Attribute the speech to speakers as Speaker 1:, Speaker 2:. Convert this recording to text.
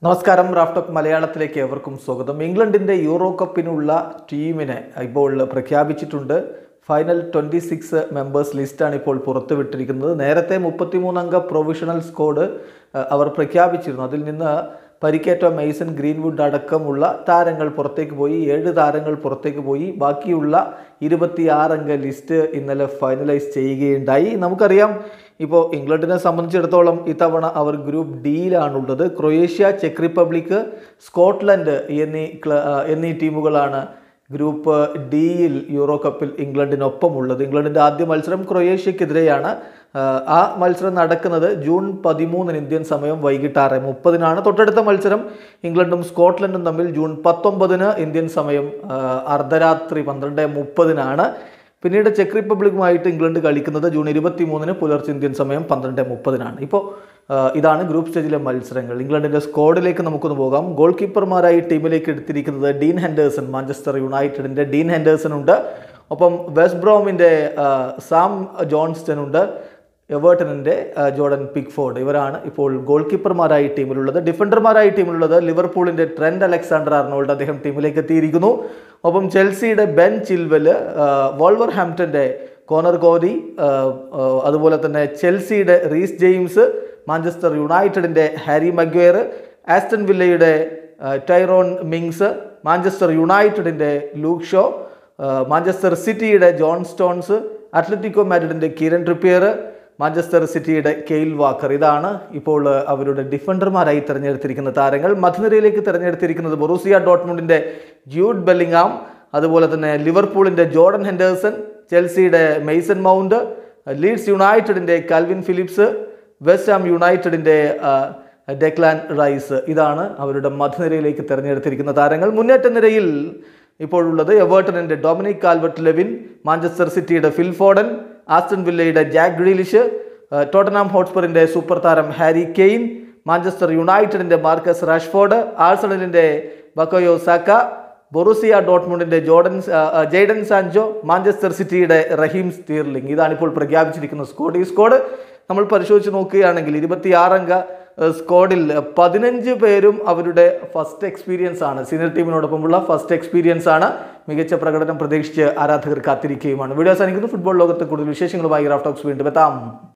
Speaker 1: നമസ്കാരം റാഫ്റ്റോക്ക് മലയാളത്തിലേക്ക് എവർക്കും സ്വാഗതം ഇംഗ്ലണ്ടിൻ്റെ യൂറോ കപ്പിനുള്ള ടീമിനെ ഇപ്പോൾ പ്രഖ്യാപിച്ചിട്ടുണ്ട് ഫൈനൽ ട്വൻറ്റി സിക്സ് മെമ്പേഴ്സ് ലിസ്റ്റാണ് ഇപ്പോൾ പുറത്തുവിട്ടിരിക്കുന്നത് നേരത്തെ മുപ്പത്തിമൂന്നംഗ പ്രൊവിഷണൽ സ്ക്വാഡ് അഹ്, അവർ പ്രഖ്യാപിച്ചിരുന്നു അതിൽ നിന്ന് പരിക്കേറ്റ മെയ്സൺ ഗ്രീൻവുഡ് അടക്കമുള്ള താരങ്ങൾ പുറത്തേക്ക് പോയി ഏഴ് താരങ്ങൾ പുറത്തേക്ക് പോയി ബാക്കിയുള്ള ഇരുപത്തിയാറംഗ ലിസ്റ്റ് ഇന്നലെ ഫൈനലൈസ് ചെയ്യുകയുണ്ടായി നമുക്കറിയാം ഇപ്പോൾ ഇംഗ്ലണ്ടിനെ സംബന്ധിച്ചിടത്തോളം ഇത്തവണ അവർ ഗ്രൂപ്പ് ഡിയിലാണുള്ളത് ക്രൊയേഷ്യ ചെക്ക് റിപ്പബ്ലിക് സ്കോട്ട്ലൻഡ് എന്നീ ക്ല ആ, എന്നീ ടീമുകളാണ് ഗ്രൂപ്പ് ഡിയിൽ യൂറോ കപ്പിൽ ഇംഗ്ലണ്ടിനൊപ്പമുള്ളത് ഇംഗ്ലണ്ടിൻ്റെ ആദ്യ മത്സരം ക്രൊയേഷ്യക്കെതിരെയാണ് ആ, ആ മത്സരം നടക്കുന്നത് ജൂൺ പതിമൂന്നിന് ഇന്ത്യൻ സമയം വൈകിട്ട് ആറ് മുപ്പതിനാണ് തൊട്ടടുത്ത മത്സരം ഇംഗ്ലണ്ടും സ്കോട്ട്ലൻഡും തമ്മിൽ ജൂൺ പത്തൊമ്പതിന് ഇന്ത്യൻ സമയം ആ, അർദ്ധരാത്രി പന്ത്രണ്ട് മുപ്പതിനാണ് പിന്നീട് ചെക്ക് റിപ്പബ്ലിക്കുമായിട്ട് ഇംഗ്ലണ്ട് കളിക്കുന്നത് ജൂൺ ഇരുപത്തി മൂന്നിന് പുലർച്ചെ ഇന്ത്യൻ സമയം പന്ത്രണ്ട് മുപ്പതിനാണ് ഇപ്പോൾ ആ, ഇതാണ് ഗ്രൂപ്പ് സ്റ്റേജിലെ മത്സരങ്ങൾ ഇംഗ്ലണ്ടിൻ്റെ സ്ക്വാഡിലേക്ക് നമുക്കൊന്ന് പോകാം ഗോൾ കീപ്പർമാരായി ടീമിലേക്ക് എടുത്തിരിക്കുന്നത് ഡീൻ ഹെൻഡേഴ്സൺ മാഞ്ചസ്റ്റർ യുണൈറ്റഡിൻ്റെ ഡീൻ ഹെൻഡേഴ്സൺ ഉണ്ട് ഒപ്പം വെസ്റ്റ് ബ്രോമിൻ്റെ ആ, സാം ജോൺസ്റ്റൺ ഉണ്ട് എവേർട്ടണിൻ്റെ ജോർഡൻ പിക്ഫോർഡ് ഇവരാണ് ഇപ്പോൾ ഗോൾ കീപ്പർമാരായി ടീമിലുള്ളത് ഡിഫൻഡർമാരായി ടീമിലുള്ളത് ലിവർപൂളിൻ്റെ ട്രെൻഡ് അലക്സാണ്ടർ അർണോൾഡ് അദ്ദേഹം ടീമിലേക്ക് എത്തിയിരിക്കുന്നു ഒപ്പം ചെൽസിയുടെ ബെൻ ചിൽവെൽ വോൾവർ ഹാംപ്റ്റൻ്റെ കോണർ കോരി ആ, ആ, അതുപോലെ തന്നെ ചെൽസിയുടെ റീസ് ജെയിംസ് മാഞ്ചസ്റ്റർ യുണൈറ്റഡിൻ്റെ ഹാരി മഗ്വയർ ആസ്റ്റൺ വില്ലയുടെ ആ, ടൈറോൺ മിങ്സ് മാഞ്ചസ്റ്റർ യുണൈറ്റഡിൻ്റെ ലൂക്ക് ഷോ ആ, മാഞ്ചസ്റ്റർ സിറ്റിയുടെ ജോൺ സ്റ്റോൺസ് അത്ലറ്റിക്കോ മാഡ്രിഡിൻ്റെ കിരൺ ട്രിപ്പിയർ മാഞ്ചസ്റ്റർ സിറ്റിയുടെ കെയിൽ വാക്കർ ഇതാണ് ഇപ്പോൾ ആ, അവരുടെ ഡിഫൻഡർമാരായി തിരഞ്ഞെടുത്തിരിക്കുന്ന താരങ്ങൾ മധ്യനിരയിലേക്ക് തിരഞ്ഞെടുത്തിരിക്കുന്നത് ബൊറൂസിയ ഡോട്ട്മുണ്ടിൻ്റെ ജൂഡ് ബെല്ലിംഗാം അതുപോലെ തന്നെ ലിവർപൂളിൻ്റെ ജോർഡൻ ഹെൻഡേഴ്സൺ ചെൽസിയുടെ മെയ്സൺ മൗണ്ട് ലീഡ്സ് യുണൈറ്റഡിൻ്റെ കാൽവിൻ ഫിലിപ്സ് വെസ്റ്റ് ഹാം യുണൈറ്റഡിൻ്റെ ആ, ഡെക്ലാൻ റൈസ് ഇതാണ് അവരുടെ മധ്യനിരയിലേക്ക് തിരഞ്ഞെടുത്തിരിക്കുന്ന താരങ്ങൾ മുന്നേറ്റ നിരയിൽ ഇപ്പോഴുള്ളത് എവേർട്ടണിൻ്റെ ഡൊമിനിക് കാൽവർട്ട് ലെവിൻ മാഞ്ചസ്റ്റർ സിറ്റിയുടെ ഫിൽ ഫോഡൻ ആസ്റ്റൺ വില്ലയുടെ ജാക്ക് ഗ്രീലിഷ് ആ, ടോട്ടനാം ഹോട്ട്സ്പറിൻ്റെ സൂപ്പർ താരം ഹാരി കെയ്ൻ മാഞ്ചസ്റ്റർ യുണൈറ്റഡിൻ്റെ മാർക്കസ് റാഷ്ഫോർഡ് ആഴ്സണലിൻ്റെ ബക്കോയോ സാക്ക ബൊറുസിയ ഡോട്ട്മുണ്ടിന്റെ ജോർഡൻ ആ, ആ, ജെയ്ഡൻ സാൻജോ മാഞ്ചസ്റ്റർ സിറ്റിയുടെ റഹീം സ്റ്റീർലിംഗ് ഇതാണ് ഇപ്പോൾ പ്രഖ്യാപിച്ചിരിക്കുന്ന സ്ക്വാഡ് ഈ സ്ക്വാഡ് നമ്മൾ പരിശോധിച്ച് നോക്കുകയാണെങ്കിൽ ഇരുപത്തിയാറംഗ ആ, സ്ക്വാഡിൽ പതിനഞ്ച് പേരും അവരുടെ ഫസ്റ്റ് എക്സ്പീരിയൻസ് ആണ് സീനിയർ ടീമിനോടൊപ്പമുള്ള ഫസ്റ്റ് എക്സ്പീരിയൻസ് ആണ് മികച്ച പ്രകടനം പ്രതീക്ഷിച്ച് ആരാധകർ കാത്തിരിക്കുകയുമാണ് വീഡിയോ അവസാനിക്കുന്നു ഫുട്ബോൾ ലോകത്തെ കൂടുതൽ വിശേഷങ്ങളുമായി റാഫ്റ്റോക്സ് വീണ്ടും എത്താം